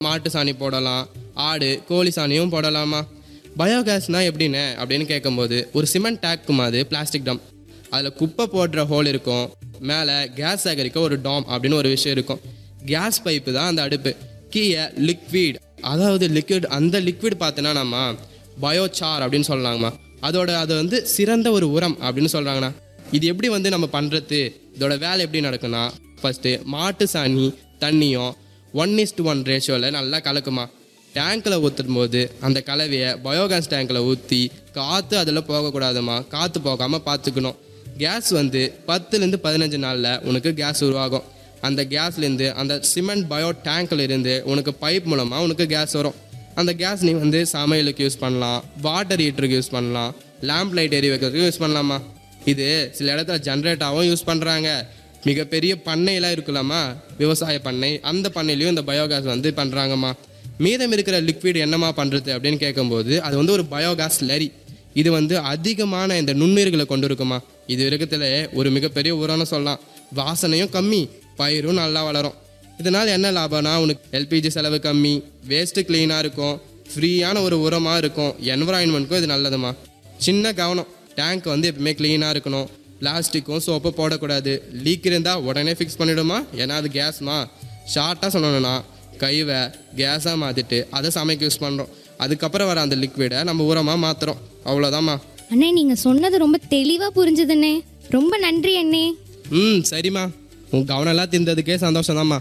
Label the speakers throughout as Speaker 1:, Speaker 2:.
Speaker 1: மாட்டு சாணி போடலாம் ஆடு கோழி சாணியும் போடலாமா பயோகேஸ்னால் எப்படின்னு அப்படின்னு கேட்கும்போது ஒரு சிமெண்ட் டேக்கு மாதிரி பிளாஸ்டிக் டம் அதில் குப்பை போடுற ஹோல் இருக்கும் மேலே கேஸ் சேகரிக்க ஒரு டாம் அப்படின்னு ஒரு விஷயம் இருக்கும் கேஸ் பைப்பு தான் அந்த அடுப்பு கீழே லிக்விட் அதாவது லிக்விட் அந்த லிக்விட் பார்த்தோன்னா நம்ம பயோசார் அப்படின்னு சொல்லலாங்கம்மா அதோட அது வந்து சிறந்த ஒரு உரம் அப்படின்னு சொல்கிறாங்கண்ணா இது எப்படி வந்து நம்ம பண்ணுறது இதோட வேலை எப்படி நடக்குன்னா ஃபஸ்ட்டு மாட்டு சாணி தண்ணியும் ஒன் இஸ்ட் ஒன் ரேஷியோவில் நல்லா கலக்குமா டேங்க்கில் ஊற்றும் போது அந்த கலவையை பயோகேஸ் டேங்க்கில் ஊற்றி காற்று அதில் போகக்கூடாதுமா காற்று போகாமல் பார்த்துக்கணும் கேஸ் வந்து பத்துலேருந்து பதினஞ்சு நாளில் உனக்கு கேஸ் உருவாகும் அந்த கேஸ்லேருந்து அந்த சிமெண்ட் பயோ டேங்க்கில் இருந்து உனக்கு பைப் மூலமாக உனக்கு கேஸ் வரும் அந்த கேஸ் நீ வந்து சமையலுக்கு யூஸ் பண்ணலாம் வாட்டர் ஹீட்டருக்கு யூஸ் பண்ணலாம் லேம்ப் லைட் எரி வைக்கிறதுக்கு யூஸ் பண்ணலாமா இது சில இடத்துல ஜென்ரேட்டாகவும் யூஸ் பண்ணுறாங்க மிகப்பெரிய பண்ணையெல்லாம் இருக்குல்லாமா விவசாய பண்ணை அந்த பண்ணையிலையும் இந்த பயோகேஸ் வந்து பண்ணுறாங்கம்மா மீதம் இருக்கிற லிக்விட் என்னமா பண்ணுறது அப்படின்னு கேட்கும்போது அது வந்து ஒரு பயோகேஸ் லரி இது வந்து அதிகமான இந்த நுண்ணுயிர்களை கொண்டு இருக்குமா இது இருக்கிறதுல ஒரு மிகப்பெரிய உரம்னு சொல்லலாம் வாசனையும் கம்மி பயிரும் நல்லா வளரும் இதனால் என்ன லாபம்னா உனக்கு எல்பிஜி செலவு கம்மி வேஸ்ட்டு க்ளீனாக இருக்கும் ஃப்ரீயான ஒரு உரமாக இருக்கும் என்வரான்மெண்ட்க்கும் இது நல்லதுமா சின்ன கவனம் டேங்க் வந்து எப்பவுமே க்ளீனாக இருக்கணும் பிளாஸ்டிக்கும் சோப்பு போடக்கூடாது லீக் இருந்தால் உடனே ஃபிக்ஸ் பண்ணிவிடுமா ஏன்னா அது கேஸ்மா ஷார்ட்டாக சொல்லணும்னா கைவை கேஸாக மாற்றிட்டு அதை சமைக்க யூஸ் பண்ணுறோம் அதுக்கப்புறம் வர அந்த லிக்விடை நம்ம உரமாக மாற்றுறோம் அவ்வளோதாம்மா
Speaker 2: அண்ணே நீங்க சொன்னது ரொம்ப தெளிவா புரிஞ்சுதுண்ணே ரொம்ப நன்றி அண்ணே
Speaker 1: ம் சரிம்மா உன் கவனம் எல்லாம் திந்ததுக்கே சந்தோஷம்தாம்மா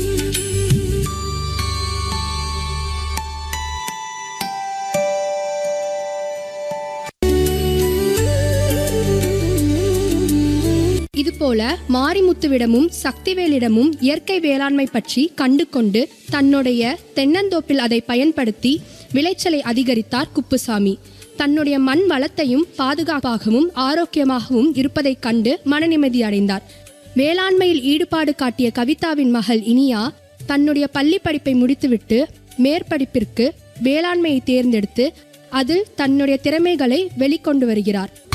Speaker 3: இதுபோல மாரிமுத்துவிடமும் சக்திவேலிடமும் இயற்கை வேளாண்மை பற்றி கண்டு கொண்டு தன்னுடைய தென்னந்தோப்பில் அதை பயன்படுத்தி விளைச்சலை அதிகரித்தார் குப்புசாமி தன்னுடைய மண் வளத்தையும் பாதுகாப்பாகவும் ஆரோக்கியமாகவும் இருப்பதைக் கண்டு மனநிம்மதி அடைந்தார் வேளாண்மையில் ஈடுபாடு காட்டிய கவிதாவின் மகள் இனியா தன்னுடைய பள்ளி படிப்பை முடித்துவிட்டு மேற்படிப்பிற்கு வேளாண்மையை தேர்ந்தெடுத்து அதில் தன்னுடைய திறமைகளை வெளிக்கொண்டு வருகிறார்